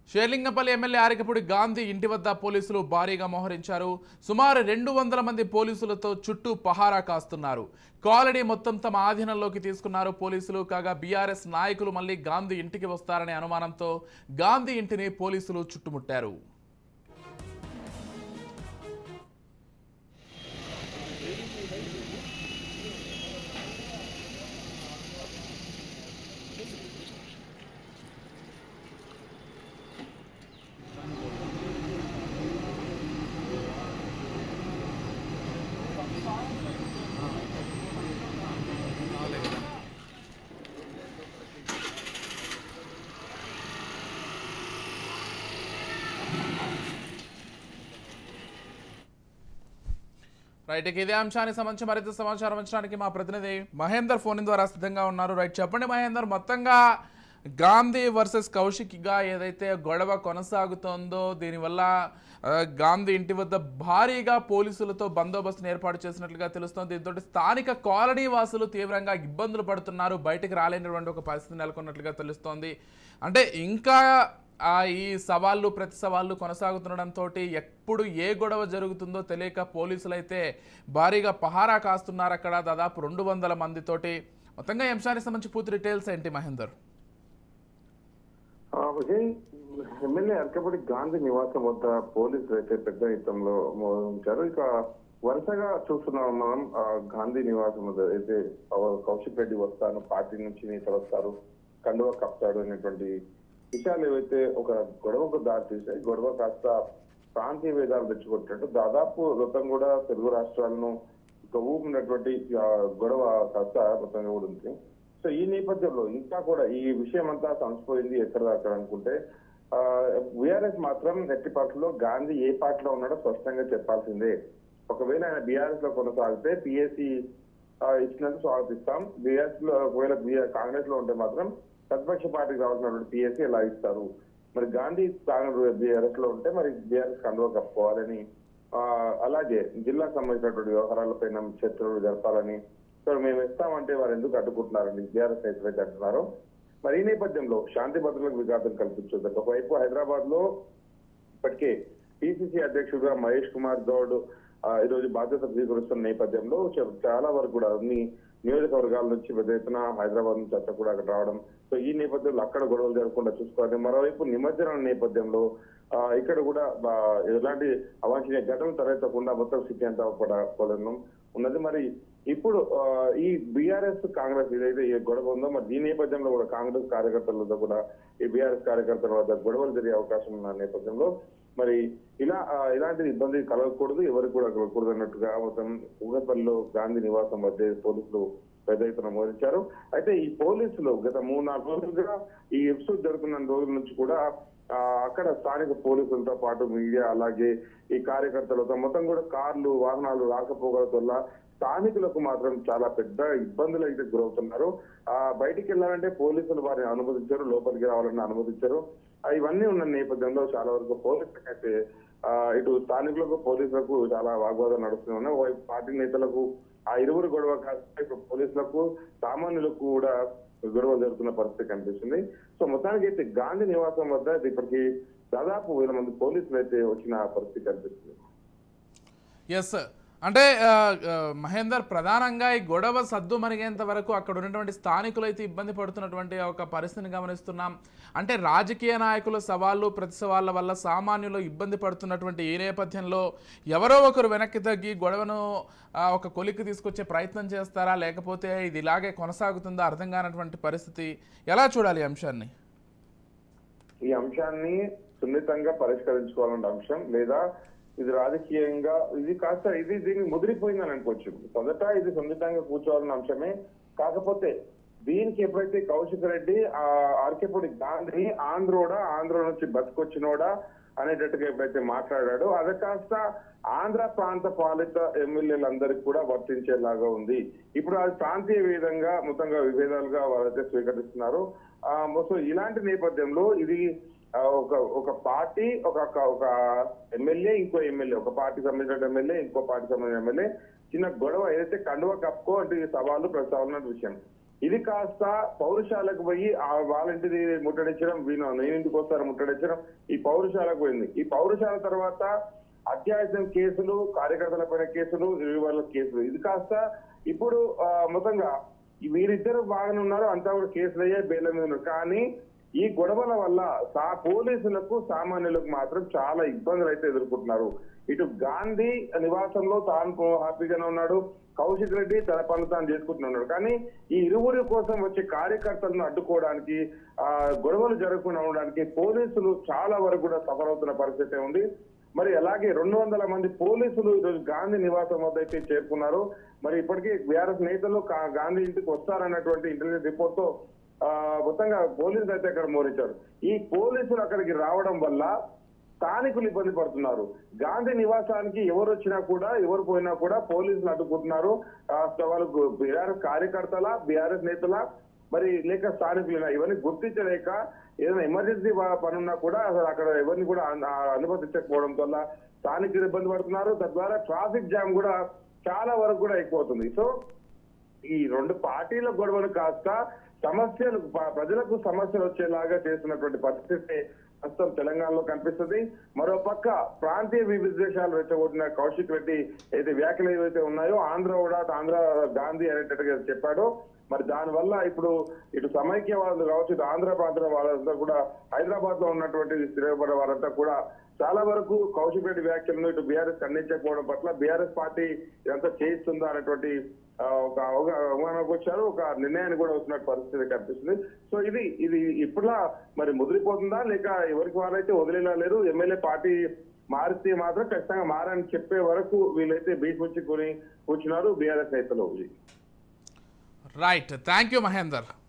Serilingampally MLA Arikapudi Gandhi ఇంటి వద్ద పోలీసులు భారీగా మోహరించారు సుమారు రెండు వందల మంది పోలీసులతో చుట్టూ పహారా కాస్తున్నారు కాలనీ మొత్తం తమ ఆధీనంలోకి తీసుకున్నారు పోలీసులు కాగా బీఆర్ఎస్ నాయకులు మళ్ళీ గాంధీ ఇంటికి వస్తారనే అనుమానంతో గాంధీ ఇంటిని పోలీసులు చుట్టుముట్టారు రైట్ ఇక ఇదే అంశానికి సంబంధించి మరింత సమాచారం ఇచ్చడానికి మా ప్రతినిధి మహేందర్ ఫోన్ ద్వారా సిద్ధంగా ఉన్నారు రైట్ చెప్పండి మహేందర్ మొత్తంగా గాంధీ వర్సెస్ కౌశిక్గా ఏదైతే గొడవ కొనసాగుతోందో దీనివల్ల ఆ, గాంధీ ఇంటి వద్ద భారీగా పోలీసులతో బందోబస్తును ఏర్పాటు చేసినట్లుగా తెలుస్తోంది దీంతో స్థానిక కాలనీ వాసులు తీవ్రంగా ఇబ్బందులు పడుతున్నారు బయటకు రాలేనటువంటి ఒక పరిస్థితి నెలకొన్నట్లుగా తెలుస్తోంది అంటే ఇంకా ఆ ఈ సవాళ్ళు ప్రతి సవాళ్ళు కొనసాగుతుండడంతో ఎప్పుడు ఏ గొడవ జరుగుతుందో తెలియక పోలీసులు అయితే భారీగా పహారా కాస్తున్నారు అక్కడ దాదాపు రెండు వందల మందితోటి మొత్తంగా ఈ అంశానికి సంబంధించి పూర్తి డీటెయిల్స్ ఏంటి మహేందర్ ఆ, విజయ్ ఎమ్మెల్యే అరకపడి గాంధీ నివాసం వద్ద పోలీసులు అయితే పెద్ద ఎత్తులో మోహరించారు ఇక వరుసగా చూస్తున్నాం మనం ఆ, గాంధీ నివాసం వద్ద అయితే కౌ- కౌశిక్ రెడ్డి వస్తాను పార్టీ నుంచి నేతలు వస్తారు కండువ కప్తాడు అనేటువంటి విషయాలు ఏవైతే ఒక గొడవకు దారి తీసాయి గొడవ కాస్త ప్రాంతీయ భేదాలు తెచ్చుకుంటున్నట్టు దాదాపు మొత్తం కూడా తెలుగు రాష్ట్రాలను ఒక ఊపినటువంటి ఆ, గొడవ కాస్త మొత్తంగా కూడా ఉంది సో ఈ నేపథ్యంలో ఇంకా కూడా ఈ విషయం అంతా సంచిపోయింది ఎక్కడ దాకా అనుకుంటే బీఆర్ఎస్ మాత్రం ఎట్టి పార్టీలో గాంధీ ఏ పార్టీలో ఉన్నాడో స్పష్టంగా చెప్పాల్సిందే ఒకవేళ ఆయన బీఆర్ఎస్ లో కొనసాగితే పిఎస్సి ఇచ్చినందుకు స్వాగతిస్తాం బీఆర్ఎస్ లో ఒకవేళ కాంగ్రెస్ లో ఉంటే మాత్రం ప్రతిపక్ష పార్టీకి రావాల్సినటువంటి పిఎస్సి ఎలా ఇస్తారు మరి గాంధీ కాంగ్రెస్ బీఆర్ఎస్ లో ఉంటే మరి బీఆర్ఎస్ కండువ కప్పుకోవాలని ఆ, అలాగే జిల్లాకు సంబంధించినటువంటి వ్యవహారాలపైన చర్చలు జరపాలని సో మేము ఇస్తామంటే వారు ఎందుకు అడ్డుకుంటున్నారని బీఆర్ఎస్ నేతలు అయితే అంటున్నారు మరి ఈ నేపథ్యంలో శాంతి భద్రతలకు విఘాతం కల్పించొద్దు ఒకవైపు హైదరాబాద్ లో ఇప్పటికే పిసిసి అధ్యక్షుడిగా మహేష్ కుమార్ గౌడ్ ఆ, ఈ రోజు బాధ్యత స్వీకరిస్తున్న నేపథ్యంలో చ- చాలా వరకు కూడా అన్ని నియోజకవర్గాల నుంచి పెద్ద ఎత్తున హైదరాబాద్ నుంచి అంతా కూడా అక్కడ రావడం సో ఈ నేపథ్యంలో అక్కడ గొడవలు జరగకుండా చూసుకోవాలి మరోవైపు నిమజ్జనం నేపథ్యంలో ఆ, ఇక్కడ కూడా ఆ, ఎలాంటి అవాంఛనీయ ఘటనలు తలెత్తకుండా మొత్తం సిటీ అంతా కూడా పోలడం ఉన్నది మరి ఇప్పుడు ఆ, ఈ బీఆర్ఎస్ కాంగ్రెస్ ఏదైతే ఈ గొడవ ఉందో మరి ఈ నేపథ్యంలో కూడా కాంగ్రెస్ కార్యకర్తల వద్ద కూడా ఈ బీఆర్ఎస్ కార్యకర్తల వద్ద గొడవలు జరిగే అవకాశం ఉన్న నేపథ్యంలో మరి ఇలా ఆ, ఇలాంటి ఇబ్బంది కలగకూడదు ఎవరికి కూడా కలగకూడదు అన్నట్టుగా మొత్తం ఊగపల్లిలో గాంధీ నివాసం మధ్య పోలీసులు పెద్ద ఎత్తున మోదించారు అయితే ఈ పోలీసులు గత మూడు నాలుగు రోజులుగా ఈ ఎపిసోడ్ జరుగుతున్న రోజుల నుంచి కూడా ఆ, అక్కడ స్థానిక పోలీసులతో పాటు మీడియా అలాగే ఈ కార్యకర్తలతో మొత్తం కూడా కార్లు వాహనాలు రాకపోకల వల్ల స్థానికులకు మాత్రం చాలా పెద్ద ఇబ్బందులు అయితే గురవుతున్నారు ఆ బయటికి వెళ్ళాలంటే పోలీసులు వారిని అనుమతించారు లోపలికి రావాలని అనుమతించారు ఆ, ఇవన్నీ ఉన్న నేపథ్యంలో చాలా వరకు పోలీసులకు అయితే ఆ, ఇటు స్థానికులకు పోలీసులకు చాలా వాగ్వాదం నడుస్తూనే ఉన్నాయి ఓవైపు పార్టీ నేతలకు ఆ ఇరువురు గొడవ కాస్త ఇప్పుడు పోలీసులకు సామాన్యులకు కూడా గొడవ జరుగుతున్న పరిస్థితి కనిపిస్తుంది సో మొత్తానికి అయితే గాంధీ నివాసం వద్ద ఇప్పటికి దాదాపు వేల మంది పోలీసులు అయితే వచ్చిన పరిస్థితి కనిపిస్తుంది ఎస్ అంటే ఆ, ఆ, మహేందర్ ప్రధానంగా ఈ గొడవ సద్దు మరిగేంత వరకు అక్కడ ఉన్నటువంటి స్థానికులు అయితే ఇబ్బంది పడుతున్నటువంటి ఒక పరిస్థితిని గమనిస్తున్నాం అంటే రాజకీయ నాయకుల సవాళ్ళు ప్రతి సవాళ్ళ వల్ల సామాన్యులు ఇబ్బంది పడుతున్నటువంటి ఈ నేపథ్యంలో ఎవరో ఒకరు వెనక్కి తగ్గి గొడవను ఆ, ఒక కొలిక్కి తీసుకొచ్చే ప్రయత్నం చేస్తారా లేకపోతే ఇది ఇలాగే కొనసాగుతుందా అర్థం కానటువంటి పరిస్థితి ఎలా చూడాలి ఈ అంశాన్ని ఈ అంశాన్ని సున్నితంగా పరిష్కరించుకోవాలన్న అంశం లేదా ఇది రాజకీయంగా ఇది కాస్త ఇది దీన్ని ముదిరిపోయిందని అనుకోవచ్చు మొదట ఇది సున్నితంగా కూర్చోవాలన్న అంశమే కాకపోతే దీనికి ఎప్పుడైతే కౌశిక్ రెడ్డి ఆ ఆర్కేపూడి గాంధీ ఆంధ్రోడా ఆంధ్ర నుంచి బతికొచ్చినోడా అనేటట్టుగా ఎప్పుడైతే మాట్లాడాడో అది కాస్త ఆంధ్ర ప్రాంత పాలిత ఎమ్మెల్యేలందరికీ కూడా వర్తించేలాగా ఉంది ఇప్పుడు అది ప్రాంతీయ విధంగా మొత్తంగా విభేదాలుగా వాళ్ళైతే స్వీకరిస్తున్నారు ఆ, సో ఇలాంటి నేపథ్యంలో ఇది ఆ, ఒక ఒక పార్టీ ఒక ఒక- ఒక ఎమ్మెల్యే ఇంకో ఎమ్మెల్యే ఒక పార్టీ సంబంధించిన ఎమ్మెల్యే ఇంకో పార్టీ సంబంధించిన ఎమ్మెల్యే చిన్న గొడవ ఏదైతే కండువ కప్పుకో అంటే ఈ సవాళ్ళు ప్రస్తావన విషయం ఇది కాస్త పౌరుషాలకు పోయి ఆ వాళ్ళింటిది ముట్టడించడం వీణ నేను ఇంటికి వస్తారు ముట్టడించడం ఈ పౌరుషాలకు పోయింది ఈ పౌరుషాల తర్వాత అత్యాచారం కేసులు కార్యకర్తల పైన కేసులు ఇరవై వాళ్ళ కేసులు ఇది కాస్త ఇప్పుడు ఆ, మొత్తంగా ఈ వీరిద్దరు బాగానే ఉన్నారు అంతా కూడా కేసులు అయ్యాయి బెయిల్ మీద ఉన్నారు కానీ ఈ గొడవల వల్ల సా పోలీసులకు సామాన్యులకు మాత్రం చాలా ఇబ్బందులు అయితే ఎదుర్కొంటున్నారు ఇటు గాంధీ నివాసంలో తాను హ్యాపీగానే ఉన్నాడు కౌశిక్ రెడ్డి తన పనులు తాను చేసుకుంటున్నాడు కానీ ఈ ఇరువురి కోసం వచ్చే కార్యకర్తలను అడ్డుకోవడానికి ఆ గొడవలు జరగకుండా ఉండడానికి పోలీసులు చాలా వరకు కూడా సఫలవుతున్న పరిస్థితి ఉంది మరి అలాగే రెండు వందల మంది పోలీసులు ఈరోజు గాంధీ నివాసం వద్ద అయితే చేరుకున్నారు మరి ఇప్పటికీ బీఆర్ఎస్ నేతలు గా- గాంధీ ఇంటికి వస్తారన్నటువంటి ఇంటెలిజెన్స్ రిపోర్ట్ తో ఆ, మొత్తంగా పోలీసులు అయితే అక్కడ మోరించారు ఈ పోలీసులు అక్కడికి రావడం వల్ల స్థానికులు ఇబ్బంది పడుతున్నారు గాంధీ నివాసానికి ఎవరు వచ్చినా కూడా ఎవరు పోయినా కూడా పోలీసులు అడ్డుకుంటున్నారు ఆ, వాళ్ళకు బీఆర్ఎస్ కార్యకర్తల బీఆర్ఎస్ నేతల మరి లేక స్థానికులైనా ఇవన్నీ గుర్తించలేక ఏదైనా ఎమర్జెన్సీ పని ఉన్నా కూడా అసలు అక్కడ ఎవరిని కూడా అను- ఆ అనుమతించకపోవడం వల్ల స్థానికులు ఇబ్బంది పడుతున్నారు తద్వారా ట్రాఫిక్ జామ్ కూడా చాలా వరకు కూడా ఎక్కువ అవుతుంది సో ఈ రెండు పార్టీల గొడవలు కాస్త సమస్యలు ప- ప్రజలకు సమస్యలు వచ్చేలాగా చేస్తున్నటువంటి పరిస్థితి ప్రస్తుతం తెలంగాణలో కనిపిస్తుంది మరో పక్క ప్రాంతీయ విద్వేషాలు రెచ్చగొట్టిన కౌశిక్ రెడ్డి అయితే వ్యాఖ్యలు ఏవైతే ఉన్నాయో ఆంధ్ర కూడా ఆంధ్ర గాంధీ అనేటట్టుగా చెప్పాడో మరి దాని వల్ల ఇప్పుడు ఇటు సమైక్యవాదులు కావచ్చు ఇటు ఆంధ్ర ప్రాంత వాళ్ళంతా కూడా హైదరాబాద్ లో ఉన్నటువంటి స్థిరపడే వారంతా కూడా చాలా వరకు కౌశిక్ రెడ్డి వ్యాఖ్యలను ఇటు బీఆర్ఎస్ ఖండించకపోవడం పట్ల బీఆర్ఎస్ పార్టీ ఇదంతా చేయిస్తుందా అనేటువంటి ఆ, ఒక అవగా- అవగాహనకు వచ్చారు ఒక నిర్ణయాన్ని కూడా వస్తున్న పరిస్థితి కనిపిస్తుంది సో ఇది ఇది ఇప్పుడులా మరి ముదిరిపోతుందా లేక ఎవరికి వారైతే వదిలేలా లేరు ఎమ్మెల్యే పార్టీ మారితే మాత్రం ఖచ్చితంగా మారని చెప్పే వరకు వీళ్ళైతే బీచ్ వచ్చి కొని కూర్చున్నారు బీఆర్ఎస్ నేతలు రైట్ థ్యాంక్ యూ మహేందర్